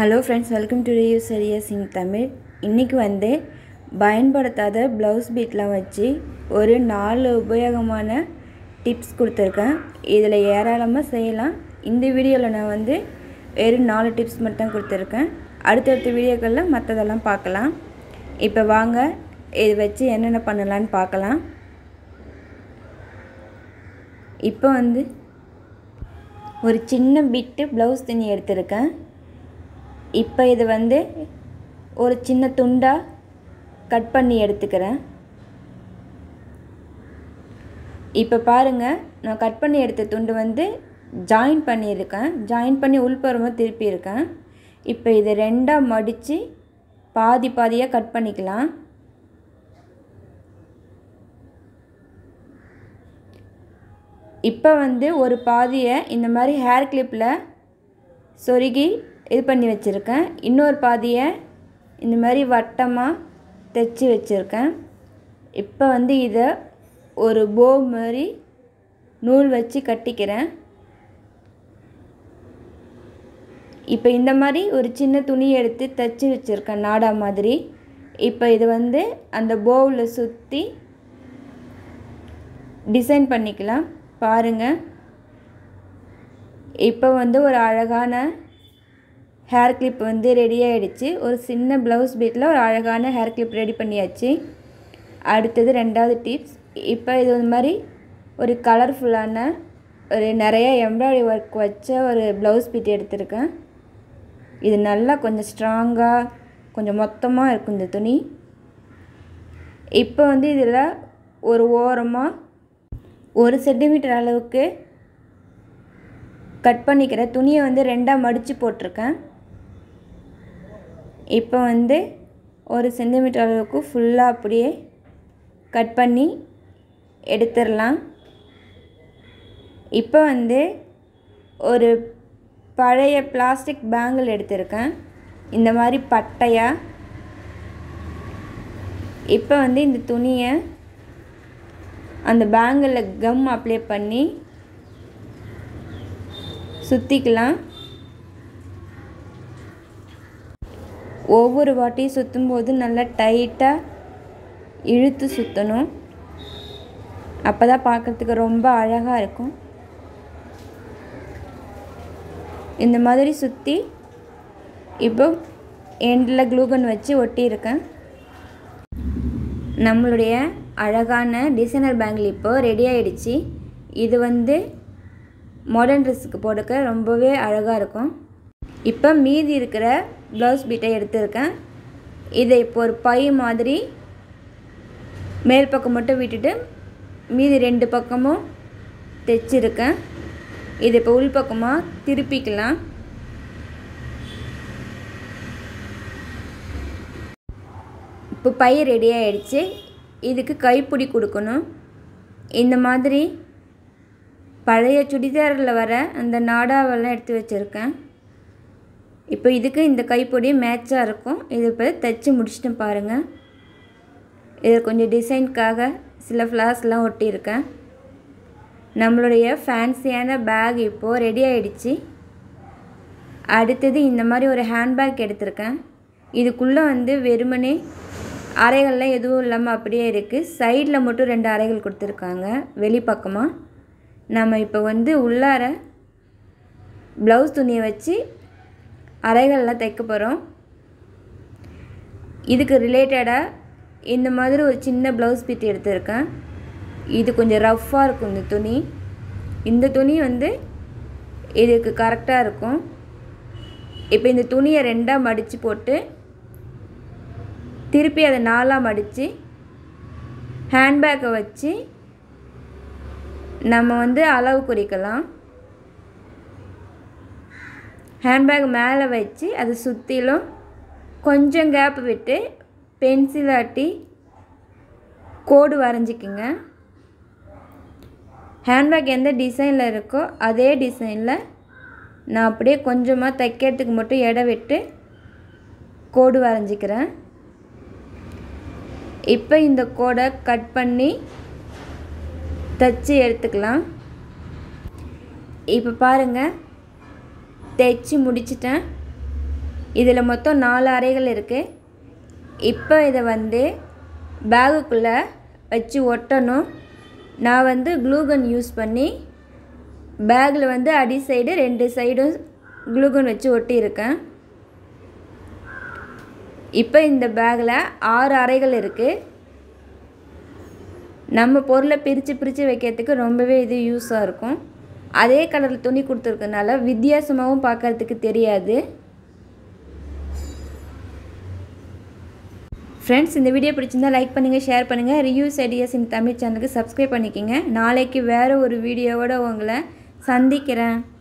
hello friends welcome to ரியூ சரியஸ் in Tamil இன்றைக்கி வந்து பயன்படுத்தாத ப்ளவுஸ் பீட்லாம் வச்சு ஒரு நாலு உபயோகமான டிப்ஸ் கொடுத்துருக்கேன் இதில் ஏராளமாக செய்யலாம் இந்த வீடியோவில் நான் வந்து வெறும் நாலு டிப்ஸ் மட்டும் கொடுத்துருக்கேன் அடுத்தடுத்த வீடியோக்களில் மற்றதெல்லாம் பார்க்கலாம் இப்போ வாங்க இது வச்சு என்னென்ன பண்ணலான்னு பார்க்கலாம் இப்போ வந்து ஒரு சின்ன பிட்டு ப்ளவுஸ் துணி எடுத்திருக்கேன் இப்போ இது வந்து ஒரு சின்ன துண்டாக கட் பண்ணி எடுத்துக்கிறேன் இப்போ பாருங்கள் நான் கட் பண்ணி எடுத்த துண்டு வந்து ஜாயின் பண்ணியிருக்கேன் ஜாயின் பண்ணி உள்புறமாக திருப்பியிருக்கேன் இப்போ இதை ரெண்டாக மடித்து பாதி பாதியாக கட் பண்ணிக்கலாம் இப்போ வந்து ஒரு பாதியை இந்த மாதிரி ஹேர் கிளிப்பில் சொருகி இது பண்ணி வச்சுருக்கேன் இன்னொரு பாதியை இந்த மாதிரி வட்டமாக தைச்சி வச்சுருக்கேன் இப்போ வந்து இதை ஒரு போ மாதிரி நூல் வச்சு கட்டிக்கிறேன் இப்போ இந்த மாதிரி ஒரு சின்ன துணி எடுத்து தைச்சி வச்சுருக்கேன் நாடா மாதிரி இப்போ இது வந்து அந்த போவில் சுற்றி டிசைன் பண்ணிக்கலாம் பாருங்கள் இப்போ வந்து ஒரு அழகான ஹேர் கிளிப் வந்து ரெடி ஆகிடுச்சு ஒரு சின்ன ப்ளவுஸ் பீட்டில் ஒரு அழகான ஹேர் கிளிப் ரெடி பண்ணியாச்சு அடுத்தது ரெண்டாவது டிப்ஸ் இப்போ இது ஒரு மாதிரி ஒரு கலர்ஃபுல்லான ஒரு நிறைய எம்ப்ராய்டரி ஒர்க் வச்ச ஒரு ப்ளவுஸ் பீட் எடுத்திருக்கேன் இது நல்லா கொஞ்சம் ஸ்ட்ராங்காக கொஞ்சம் மொத்தமாக இருக்கும் இந்த துணி இப்போ வந்து இதில் ஒரு ஓரமாக ஒரு சென்டிமீட்டர் அளவுக்கு கட் பண்ணிக்கிற துணியை வந்து ரெண்டாக மடித்து போட்டிருக்கேன் இப்போ வந்து ஒரு சென்டிமீட்டர் அளவுக்கு ஃபுல்லாக அப்படியே கட் பண்ணி எடுத்துடலாம் இப்போ வந்து ஒரு பழைய பிளாஸ்டிக் பேங்கிள் எடுத்திருக்கேன் இந்த மாதிரி பட்டையாக இப்போ வந்து இந்த துணியை அந்த பேங்கிளில் கம் அப்ளை பண்ணி சுற்றிக்கலாம் ஒவ்வொரு வாட்டியும் சுற்றும் போது நல்லா டைட்டாக இழுத்து சுற்றணும் அப்போ தான் பார்க்குறதுக்கு ரொம்ப அழகாக இருக்கும் இந்த மாதிரி சுற்றி இப்போ எண்டில் க்ளூகன் வச்சு ஒட்டியிருக்கேன் நம்மளுடைய அழகான டிசைனர் பேங்கிள் இப்போது ரெடி ஆகிடுச்சு இது வந்து மாடர்ன் ட்ரெஸ்ஸுக்கு போடுக்க ரொம்பவே அழகாக இருக்கும் இப்போ மீதி இருக்கிற ப்ளவுஸ் பீட்டை எடுத்திருக்கேன் இதை இப்போ ஒரு பை மாதிரி மேல் பக்கம் மட்டும் விட்டுட்டு மீதி ரெண்டு பக்கமும் தைச்சிருக்கேன் இது இப்போ உள் பக்கமாக திருப்பிக்கலாம் இப்போ பை ரெடி ஆகிடுச்சு இதுக்கு கைப்பிடி கொடுக்கணும் இந்த மாதிரி பழைய சுடிதாரில் வர அந்த நாடாவெல்லாம் எடுத்து வச்சுருக்கேன் இப்போ இதுக்கு இந்த கைப்பொடி மேட்சாக இருக்கும் இது இப்போ தைச்சி முடிச்சுட்டு பாருங்கள் இது கொஞ்சம் டிசைனுக்காக சில ஃப்ளாஸ்லாம் ஒட்டியிருக்கேன் நம்மளுடைய ஃபேன்சியான பேக் இப்போது ரெடி ஆகிடுச்சு அடுத்தது இந்த மாதிரி ஒரு ஹேண்ட்பேக் எடுத்திருக்கேன் இதுக்குள்ளே வந்து வெறுமனே அறைகள்லாம் எதுவும் இல்லாமல் அப்படியே இருக்குது சைடில் மட்டும் ரெண்டு அறைகள் கொடுத்துருக்காங்க வெளிப்பக்கமாக நம்ம இப்போ வந்து உள்ளார ப்ளவுஸ் துணியை வச்சு அறைகள்லாம் தைக்க போகிறோம் இதுக்கு ரிலேட்டடாக இந்த மாதிரி ஒரு சின்ன ப்ளவுஸ் பீட் எடுத்திருக்கேன் இது கொஞ்சம் ரஃப்பாக இருக்கும் இந்த துணி இந்த துணி வந்து இதுக்கு கரெக்டாக இருக்கும் இப்போ இந்த துணியை ரெண்டாக மடித்து போட்டு திருப்பி அதை நாலாக மடித்து ஹேண்ட்பேக்கை வச்சு நம்ம வந்து அளவு குறிக்கலாம் ஹேண்ட்பேக் மேலே வச்சு அதை சுற்றிலும் கொஞ்சம் கேப் விட்டு பென்சில் ஆட்டி கோடு வரைஞ்சிக்குங்க ஹேண்ட்பேக் எந்த டிசைனில் இருக்கோ அதே டிசைனில் நான் அப்படியே கொஞ்சமாக தைக்கிறதுக்கு மட்டும் இடம் விட்டு கோடு வரைஞ்சிக்கிறேன் இப்போ இந்த கோடை கட் பண்ணி தைச்சி எடுத்துக்கலாம் இப்போ பாருங்கள் தைச்சி முடிச்சிட்டேன் இதில் மொத்தம் நாலு அறைகள் இருக்குது இப்போ இதை வந்து பேகுக்குள்ளே வச்சு ஒட்டணும் நான் வந்து க்ளூகன் யூஸ் பண்ணி பேக்கில் வந்து அடி சைடு ரெண்டு சைடும் க்ளூகன் வச்சு ஒட்டியிருக்கேன் இப்போ இந்த பேக்கில் ஆறு அறைகள் இருக்குது நம்ம பொருளை பிரித்து பிரித்து வைக்கிறதுக்கு ரொம்பவே இது யூஸாக இருக்கும் அதே கலரில் துணி கொடுத்துருக்கனால வித்தியாசமாகவும் பார்க்கறதுக்கு தெரியாது ஃப்ரெண்ட்ஸ் இந்த வீடியோ பிடிச்சிருந்தா லைக் பண்ணுங்கள் ஷேர் பண்ணுங்கள் ரிவ்யூஸ் ஐடியாஸ் இந்த தமிழ் சேனலுக்கு சப்ஸ்கிரைப் பண்ணிக்கோங்க நாளைக்கு வேறு ஒரு வீடியோவோட உங்களை சந்திக்கிறேன்